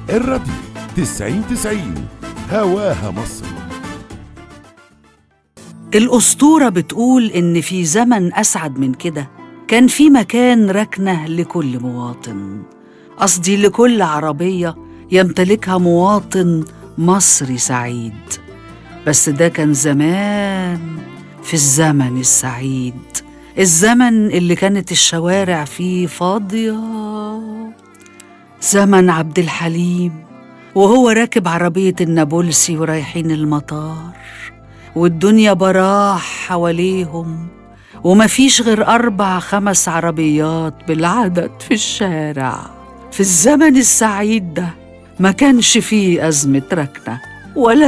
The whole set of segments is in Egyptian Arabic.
الراديو تسعين تسعين هواها مصر الأسطورة بتقول إن في زمن أسعد من كده كان في مكان ركنة لكل مواطن قصدي لكل عربية يمتلكها مواطن مصري سعيد بس ده كان زمان في الزمن السعيد الزمن اللي كانت الشوارع فيه فاضية زمن عبد الحليم وهو راكب عربية النابلسي ورايحين المطار والدنيا براح حواليهم ومفيش غير أربع خمس عربيات بالعدد في الشارع في الزمن السعيد ده ما كانش فيه أزمة ركنة ولا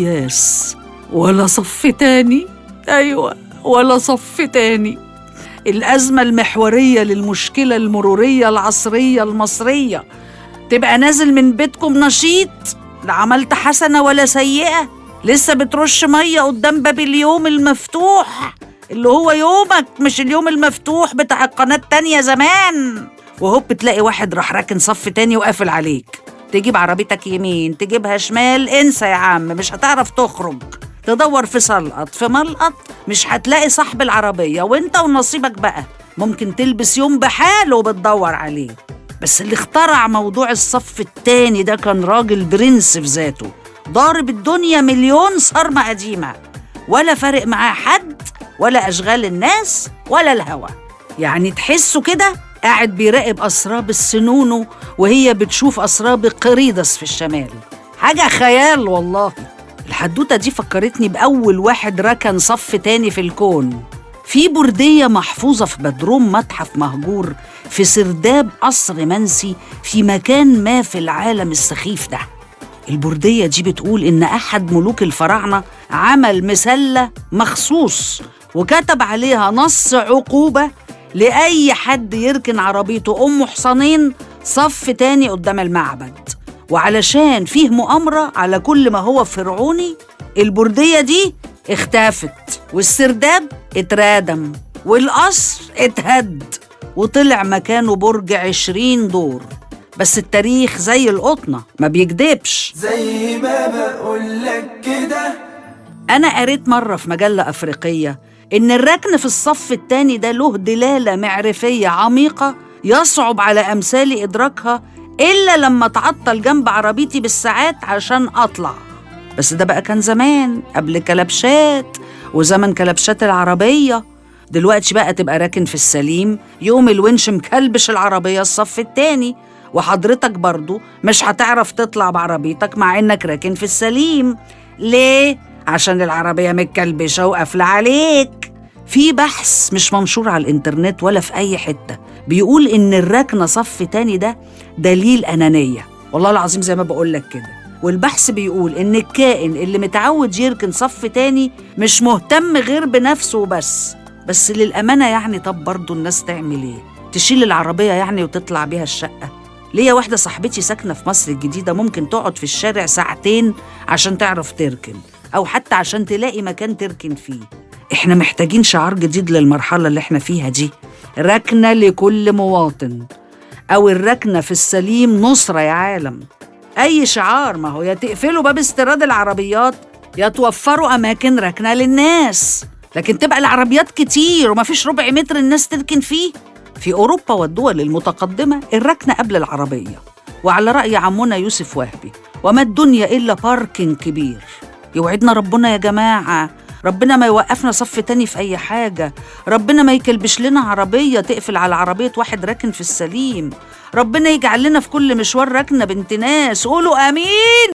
سياس ولا صف تاني أيوة ولا صف تاني الأزمة المحورية للمشكلة المرورية العصرية المصرية تبقى نازل من بيتكم نشيط لا عملت حسنة ولا سيئة لسه بترش مية قدام باب اليوم المفتوح اللي هو يومك مش اليوم المفتوح بتاع القناة التانية زمان وهوب بتلاقي واحد راح راكن صف تاني وقافل عليك تجيب عربيتك يمين تجيبها شمال انسى يا عم مش هتعرف تخرج تدور في سلقط في ملقط مش هتلاقي صاحب العربية وانت ونصيبك بقى ممكن تلبس يوم بحاله وبتدور عليه بس اللي اخترع موضوع الصف التاني ده كان راجل برنس في ذاته ضارب الدنيا مليون صرمة قديمة ولا فارق معاه حد ولا أشغال الناس ولا الهوى يعني تحسه كده قاعد بيراقب أسراب السنونو وهي بتشوف أسراب قريدس في الشمال حاجة خيال والله الحدوتة دي فكرتني بأول واحد ركن صف تاني في الكون في بردية محفوظة في بدروم متحف مهجور في سرداب قصر منسي في مكان ما في العالم السخيف ده البردية دي بتقول إن أحد ملوك الفراعنة عمل مسلة مخصوص وكتب عليها نص عقوبة لأي حد يركن عربيته أم حصانين صف تاني قدام المعبد وعلشان فيه مؤامرة على كل ما هو فرعوني البردية دي اختفت والسرداب اترادم والقصر اتهد وطلع مكانه برج عشرين دور بس التاريخ زي القطنة ما بيكدبش زي ما بقولك كده أنا قريت مرة في مجلة أفريقية إن الركن في الصف التاني ده له دلالة معرفية عميقة يصعب على أمثالي إدراكها إلا لما تعطل جنب عربيتي بالساعات عشان أطلع بس ده بقى كان زمان قبل كلبشات وزمن كلبشات العربية دلوقتي بقى تبقى راكن في السليم يوم الونش مكلبش العربية الصف التاني وحضرتك برضو مش هتعرف تطلع بعربيتك مع إنك راكن في السليم ليه؟ عشان العربية متكلبشة وقافلة عليك في بحث مش منشور على الإنترنت ولا في أي حتة بيقول إن الركنة صف تاني ده دليل أنانية والله العظيم زي ما بقولك كده والبحث بيقول إن الكائن اللي متعود يركن صف تاني مش مهتم غير بنفسه وبس بس للأمانة يعني طب برضه الناس تعمل إيه؟ تشيل العربية يعني وتطلع بيها الشقة ليا واحدة صاحبتي ساكنة في مصر الجديدة ممكن تقعد في الشارع ساعتين عشان تعرف تركن أو حتى عشان تلاقي مكان تركن فيه إحنا محتاجين شعار جديد للمرحلة اللي إحنا فيها دي ركنة لكل مواطن أو الركنة في السليم نصرة يا عالم أي شعار ما هو يا تقفلوا باب استيراد العربيات يا توفروا أماكن ركنة للناس لكن تبقى العربيات كتير ومفيش ربع متر الناس تركن فيه في أوروبا والدول المتقدمة الركنة قبل العربية وعلى رأي عمنا يوسف وهبي وما الدنيا إلا باركينج كبير يوعدنا ربنا يا جماعة ربنا ما يوقفنا صف تاني في أي حاجة ربنا ما يكلبش لنا عربية تقفل على عربية واحد راكن في السليم ربنا يجعل لنا في كل مشوار ركنة بنت ناس قولوا آمين